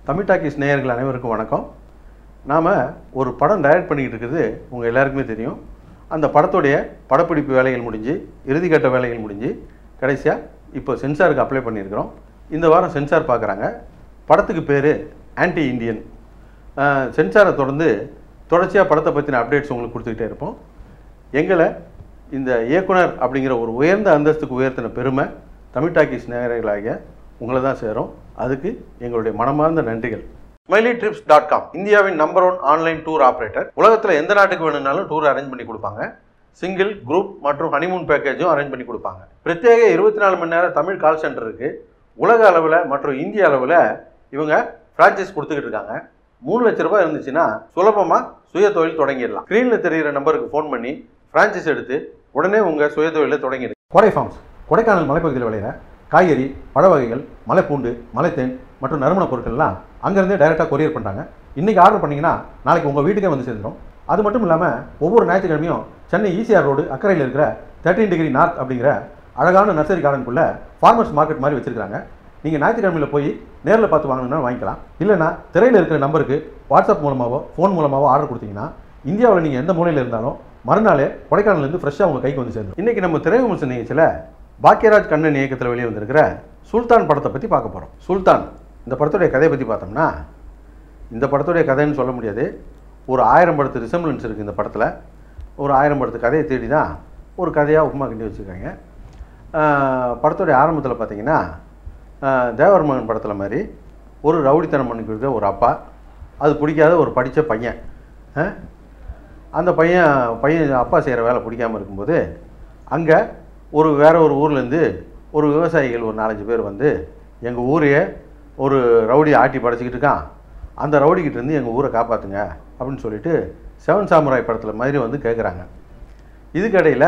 Tamil talkies நேயர்கள் அனைவருக்கும் வணக்கம் நாம் ஒரு படம் டைரக்ட் பண்ணிக்கிட்டு இருக்கிறது உங்கள் எல்லாருக்குமே தெரியும் அந்த படத்துடைய படப்பிடிப்பு வேலைகள் முடிஞ்சு இறுதிக்கட்ட வேலைகள் முடிஞ்சு கடைசியாக இப்போ சென்சாருக்கு அப்ளை பண்ணியிருக்கிறோம் இந்த வாரம் சென்சார் பார்க்குறாங்க படத்துக்கு பேர் ஆன்டி இந்தியன் சென்சாரை தொடர்ந்து தொடர்ச்சியாக படத்தை பற்றின அப்டேட்ஸ் உங்களுக்கு கொடுத்துக்கிட்டே இருப்போம் எங்களை இந்த இயக்குனர் அப்படிங்கிற ஒரு உயர்ந்த அந்தஸ்துக்கு உயர்த்தின பெருமை தமிழ் டாக்கீஸ் நேயர்களாகிய உங்களை தான் சேரும் அதுக்கு எங்களுடைய மனமார்ந்த நன்றிகள் ஸ்மைலி ட்ரிப்ஸ் டாட் காம் இந்தியாவின் number one online tour operator உலகத்தில் எந்த நாட்டுக்கு வேணும்னாலும் டூர் அரேஞ்ச் பண்ணி கொடுப்பாங்க சிங்கிள் குரூப் மற்றும் ஹனிமூன் பேக்கேஜும் அரேஞ்ச் பண்ணி கொடுப்பாங்க பிரத்யேக இருபத்தி நாலு மணி நேரம் தமிழ் கால் சென்டர் இருக்குது உலக அளவில் மற்றும் இந்திய அளவில் இவங்க ஃப்ரான்ச்சைஸ் கொடுத்துக்கிட்டு இருக்காங்க மூணு லட்ச ரூபாய் இருந்துச்சுன்னா சுலபமாக சுய தொழில் தொடங்கிடலாம் ஸ்க்ரீனில் தெரிகிற நம்பருக்கு ஃபோன் பண்ணி ஃப்ரான்ச்சைஸ் எடுத்து உடனே உங்கள் சுய தொழிலை தொடங்கிடு கோடை ஃபார்ம்ஸ் கொடைக்கானல் மலைப்பகுதியில் விளையிற காய்கறி பழ வகைகள் மலைப்பூண்டு மலைத்தேன் மற்றும் நறுமணப் பொருட்கள்லாம் அங்கேருந்தே டைரெக்டாக கொரியர் பண்ணுறாங்க இன்றைக்கி ஆர்டர் பண்ணிங்கன்னா நாளைக்கு உங்கள் வீட்டுக்கே வந்து சேர்ந்துடும் அது மட்டும் இல்லாமல் ஒவ்வொரு ஞாயிற்றுக்கிழமையும் சென்னை ஈசிஆர் ரோடு அக்கறையில் இருக்கிற தேர்ட்டின் டிகிரி நார்த் அப்படிங்கிற அழகான நர்சரி கார்டனுக்குள்ளே ஃபார்மர்ஸ் மார்க்கெட் மாதிரி வச்சுருக்காங்க நீங்கள் ஞாயிற்றுக்கிழமையில் போய் நேரில் பார்த்து வாங்கணும்னா வாங்கிக்கலாம் இல்லைனா திரையில் இருக்கிற நம்பருக்கு வாட்ஸ்அப் மூலமாகவோ ஃபோன் மூலமாகவோ ஆர்டர் கொடுத்தீங்கன்னா இந்தியாவில் நீங்கள் எந்த மூலையில் இருந்தாலும் மறுநாளே கொடைக்கானல்லேருந்து ஃப்ரெஷ்ஷாக உங்கள் கைக்கு வந்து சேர்ந்துடும் இன்றைக்கி நம்ம திரை விமர்சன நிகழ்ச்சியில் பாக்கியராஜ் கண்ணன் இயக்கத்தில் வெளியே வந்திருக்கிற சுல்தான் படத்தை பற்றி பார்க்க போகிறோம் சுல்தான் இந்த படத்துடைய கதையை பற்றி பார்த்தோம்னா இந்த படத்துடைய கதைன்னு சொல்ல முடியாது ஒரு ஆயிரம் படத்து ரிசம்பிளன்ஸ் இருக்குது இந்த படத்தில் ஒரு ஆயிரம் படத்து கதையை தேடி தான் ஒரு கதையாக உப்புமா கிண்டி வச்சுருக்காங்க ஆஹ் படத்துடைய ஆரம்பத்தில் பார்த்தீங்கன்னா ஆஹ் தேவர் மகன் படத்தில் மாதிரி ஒரு ரவுடித்தனம் பண்ணிக்கிட்டு ஒரு அப்பா அது பிடிக்காத ஒரு படித்த பையன் ஆஹ் அந்த பையன் பையன் அப்பா செய்கிற வேலை பிடிக்காமல் இருக்கும்போது அங்கே ஒரு வேற ஒரு ஊர்லேருந்து ஒரு விவசாயிகள் ஒரு நாலஞ்சு பேர் வந்து எங்கள் ஊரையே ஒரு ரவுடி ஆட்டி படைச்சிக்கிட்டு இருக்கான் அந்த ரவுடிக்கிட்ட இருந்து எங்கள் ஊரை காப்பாற்றுங்க அப்படின்னு சொல்லிட்டு செவன் சாமுராய் படத்தில் மாதிரி வந்து கேட்குறாங்க இதுக்கடையில்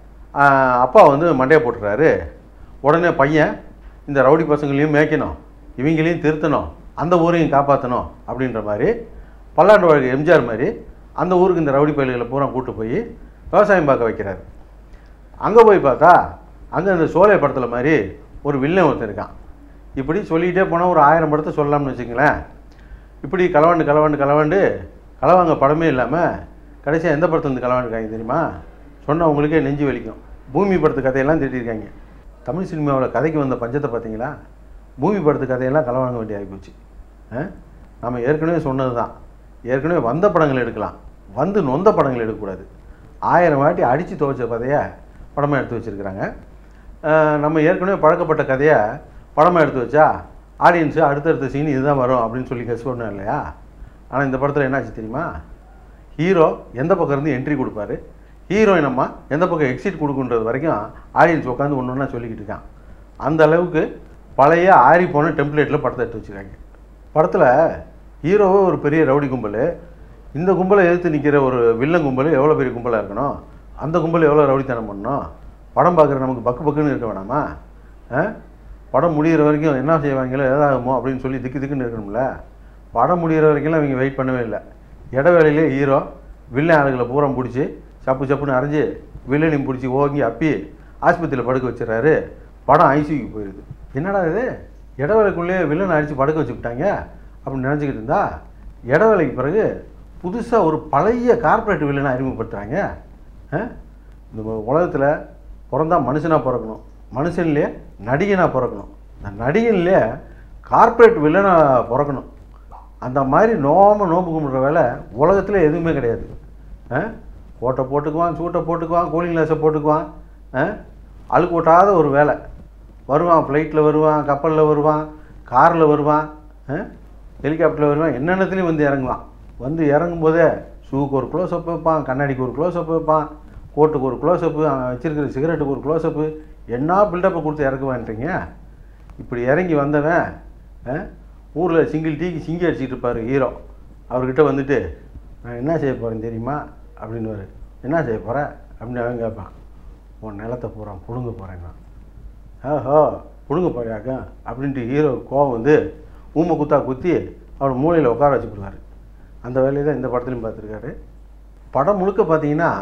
அப்பா வந்து மண்டையை போட்டுறாரு உடனே பையன் இந்த ரவுடி பசங்களையும் மேய்க்கணும் இவங்களையும் திருத்தணும் அந்த ஊரையும் காப்பாற்றணும் அப்படின்ற மாதிரி பல்லாண்டு வாழ்க்கை எம்ஜிஆர் மாதிரி அந்த ஊருக்கு இந்த ரவுடி பயல்களை பூரா கூட்டு போய் விவசாயம் பார்க்க வைக்கிறாரு அங்கே போய் பார்த்தா அங்கே இந்த சோலை படத்தில் மாதிரி ஒரு வில்லன் ஒருத்தன் இருக்கான் இப்படி சொல்லிக்கிட்டே போனால் ஒரு ஆயிரம் படத்தை சொல்லலாம்னு வச்சுங்களேன் இப்படி களவாண்டு களவாண்டு களவாண்டு களவாங்க படமே இல்லாமல் கடைசியாக எந்த படத்துலேருந்து களவாண்டுருக்காங்க தெரியுமா சொன்னால் உங்களுக்கே நெஞ்சு வலிக்கும் பூமி படத்து கதையெல்லாம் திட்டிருக்காங்க தமிழ் சினிமாவில் கதைக்கு வந்த பஞ்சத்தை பார்த்தீங்களா பூமி படத்து கதையெல்லாம் களவாங்க வேண்டிய ஆகிப்போச்சு ஆ? நம்ம ஏற்கனவே சொன்னது தான் ஏற்கனவே வந்த படங்கள் எடுக்கலாம் வந்து நொந்த படங்கள் எடுக்கக்கூடாது ஆயிரம் வாட்டி அடித்து துவைச்ச கதையை படமாக எடுத்து வச்சுருக்கிறாங்க நம்ம ஏற்கனவே பழக்கப்பட்ட கதையை படமாக எடுத்து வச்சா ஆடியன்ஸு அடுத்தடுத்த சீன் இதுதான் வரும் அப்படின்னு சொல்லி கெஸ் பண்ணோம் இல்லையா ஆனால் இந்த படத்தில் என்னாச்சு தெரியுமா ஹீரோ எந்த பக்கம் இருந்து என்ட்ரி கொடுப்பாரு ஹீரோயின் அம்மா எந்த பக்கம் எக்ஸிட் கொடுக்குன்றது வரைக்கும் ஆடியன்ஸ் உட்காந்து ஒன்று ஒன்றா சொல்லிக்கிட்டு இருக்கான் அந்த அளவுக்கு பழைய ஆறி போன டெம்ப்ளேட்டில் படத்தை எடுத்து வச்சுருக்காங்க படத்தில் ஹீரோவே ஒரு பெரிய ரவுடி கும்பல் இந்த கும்பலை எதிர்த்து நிற்கிற ஒரு வில்லன் கும்பல் எவ்வளோ பெரிய கும்பலாக இருக்கணும் அந்த கும்பல் எவ்வளோ ரவுடித்தனம் பண்ணணும் படம் பார்க்குற நமக்கு பக்கு பக்குன்னு இருக்க வேணாமா ஆ? படம் முடிகிற வரைக்கும் என்ன செய்வாங்களோ ஏதாகுமோ அப்படின்னு சொல்லி திக்கு திக்குன்னு இருக்கணும்ல படம் முடிகிற வரைக்கும்லாம் அவங்க வெயிட் பண்ணவே இல்லை இடைவேளையிலே ஹீரோ வில்லன் ஆளுகளை பூரா பிடிச்சி சப்பு சப்புன்னு அரைஞ்சு வில்லனையும் பிடிச்சி ஓங்கி அப்பி ஆஸ்பத்திரியில் படுக்க வச்சிடறாரு படம் ஐசியூக்கு போயிடுது என்னடா இது இடைவேளைக்குள்ளேயே வில்லனை அடித்து படுக்க வச்சுக்கிட்டாங்க அப்படின்னு நினச்சிக்கிட்டு இருந்தா இடைவேளைக்கு பிறகு புதுசாக ஒரு பழைய கார்ப்பரேட் வில்லனை அறிமுகப்படுத்துகிறாங்க ஆ? இந்த உலகத்தில் பிறந்தா மனுஷனாக பிறக்கணும் மனுஷன்லேயே நடிகனாக பிறக்கணும் இந்த நடிகன்லேயே கார்ப்பரேட் வில்லனாக பிறக்கணும் அந்த மாதிரி நோம நோம்பு கும்பிட்ற வேலை உலகத்தில் எதுவுமே கிடையாது ஆ? கோட்டை போட்டுக்குவான் சூட்டை போட்டுக்குவான் கூலிங் கிளாஸை போட்டுக்குவான் ஆ? அழுக்கு ஓட்டாத ஒரு வேலை வருவான் ஃப்ளைட்டில் வருவான் கப்பலில் வருவான் காரில் வருவான் ஹெலிகாப்டரில் வருவான் என்னென்னத்துலேயும் வந்து இறங்குவான் வந்து இறங்கும் போதே ஷூக்கு ஒரு க்ளோஸ்அப் வைப்பான் கண்ணாடிக்கு ஒரு க்ளோஸ்அப் வைப்பான் கோட்டுக்கு ஒரு க்ளோஸ்அப்பு அவன் வச்சிருக்கிற சிகரெட்டுக்கு ஒரு க்ளோஸ்அப்பு என்ன பில்டப்பை கொடுத்து இறக்குவான்றீங்க இப்படி இறங்கி வந்தவன் ஊரில் சிங்கிள் டீக்கு சிங்கி அடிச்சிட்டு இருப்பார் ஹீரோ அவர்கிட்ட வந்துட்டு நான் என்ன செய்ய போகிறேன் தெரியுமா அப்படின்னுவார் என்ன செய்ய போகிற அப்படின்னு அவன் கேட்பான் உன் நிலத்தை பூரா பிடுங்க போகிறேன் நான் ஆஹோ பிடுங்க போறியாக்கா அப்படின்ட்டு ஹீரோ கோவம் வந்து ஊமை குத்தா குத்தி அவர் மூலையில் உட்கார வச்சுக்கிடுவார் அந்த வேலையை தான் இந்த படத்துலையும் பார்த்துருக்காரு படம் முழுக்க பார்த்தீங்கன்னா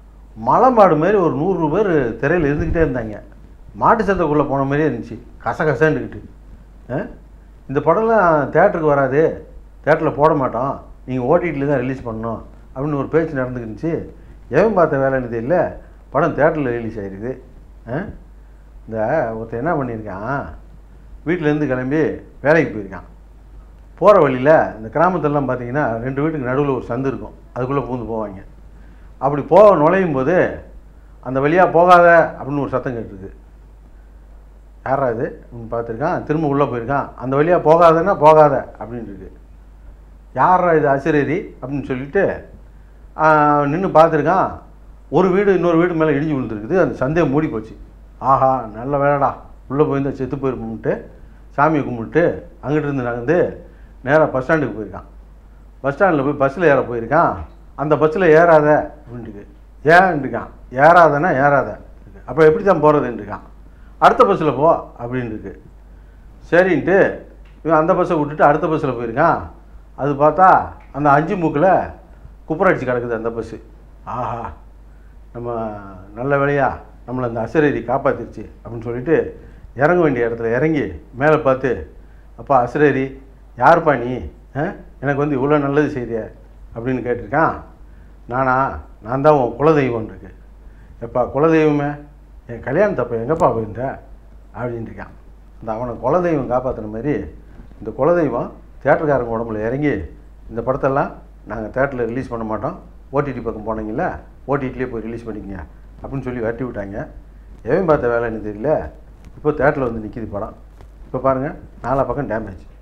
மலை மாடு மாதிரி ஒரு நூறு பேர் திரையில் இருந்துக்கிட்டே இருந்தாங்க மாட்டு சந்தைக்குள்ளே போன மாதிரியே இருந்துச்சு கசகசன்னுக்கிட்டு ஆ? இந்த படம்லாம் தேட்டருக்கு வராது தேட்டரில் போட மாட்டோம் நீங்கள் ஓடிடியில் தான் ரிலீஸ் பண்ணணும் அப்படின்னு ஒரு பேச்சு நடந்துக்கிருந்துச்சு எவன் பார்த்த வேலைன்னு தெரியல படம் தேட்டரில் ரிலீஸ் ஆயிருக்குது ஆ? இந்த ஒருத்தன் என்ன பண்ணியிருக்கான் வீட்டிலேருந்து கிளம்பி வேலைக்கு போயிருக்கான் போகிற வழியில் இந்த கிராமத்துலலாம் பார்த்தீங்கன்னா ரெண்டு வீட்டுக்கு நடுவில் ஒரு சந்து இருக்கும் அதுக்குள்ளே பூந்து போவாங்க அப்படி போக நுழையும் போது அந்த வழியாக போகாத அப்படின்னு ஒரு சத்தம் கேட்டுருக்கு யாரா இது அப்படின்னு பார்த்துருக்கான் திரும்ப உள்ளே போயிருக்கான் அந்த வழியாக போகாதன்னா போகாத அப்படின்னு இருக்கு யாரா இது அசிரேரி அப்படின்னு சொல்லிட்டு நின்று பார்த்துருக்கான் ஒரு வீடு இன்னொரு வீடு மேலே இடிஞ்சு விழுந்துருக்குது அந்த சந்தையை மூடி போச்சு ஆஹா நல்ல வேலைடா உள்ளே போயிருந்தா செத்து போயிருப்போம்ட்டு சாமியை கும்பிட்டு அங்கிட்டு இருந்து நகர்ந்து நேராக பஸ் ஸ்டாண்டுக்கு போயிருக்கான் பஸ் ஸ்டாண்டில் போய் பஸ்ஸில் ஏற போயிருக்கான் அந்த பஸ்ஸில் ஏறாத அப்படின்ட்டு ஏன்ட்டுருக்கான் ஏறாதன்னா ஏறாத அப்போ எப்படி தான் போகிறதுன்ட்டுருக்கான் அடுத்த பஸ்ஸில் போ அப்படின்னு இருக்கு சரின்ட்டு இவன் அந்த பஸ்ஸை விட்டுட்டு அடுத்த பஸ்ஸில் போயிருக்கான் அது பார்த்தா அந்த அஞ்சு மூக்கில் குப்புரடிச்சு கிடக்குது அந்த பஸ்ஸு ஆஹா நம்ம நல்ல வேலையா நம்மளை அந்த அசரேரி காப்பாத்திருச்சு அப்படின்னு சொல்லிட்டு இறங்க வேண்டிய இடத்துல இறங்கி மேலே பார்த்து அப்பா அசரேரி யாருப்பா நீ ஆ? எனக்கு வந்து இவ்வளோ நல்லது செய்திய அப்படின்னு கேட்டிருக்கான் நானா நான் தான் உன் குலதெய்வம் இருக்கு எப்பா குலதெய்வமே என் கல்யாணத்தப்ப எங்கப்பா போயிருந்த அப்படின்னு இருக்கான் அந்த அவனை குலதெய்வம் காப்பாற்றின மாதிரி இந்த குலதெய்வம் தேட்டருக்காரங்க உடம்புல இறங்கி இந்த படத்தெல்லாம் நாங்கள் தேட்டரில் ரிலீஸ் பண்ண மாட்டோம் ஓடிடி பக்கம் போனீங்களா ஓடிடிலே போய் ரிலீஸ் பண்ணிக்கங்க அப்படின்னு சொல்லி வரட்டி விட்டாங்க எவன் பார்த்த வேலைன்னு தெரியல இப்போ தேட்டரில் வந்து நிற்கிது படம் இப்போ பாருங்கள் நாலா பக்கம் டேமேஜ்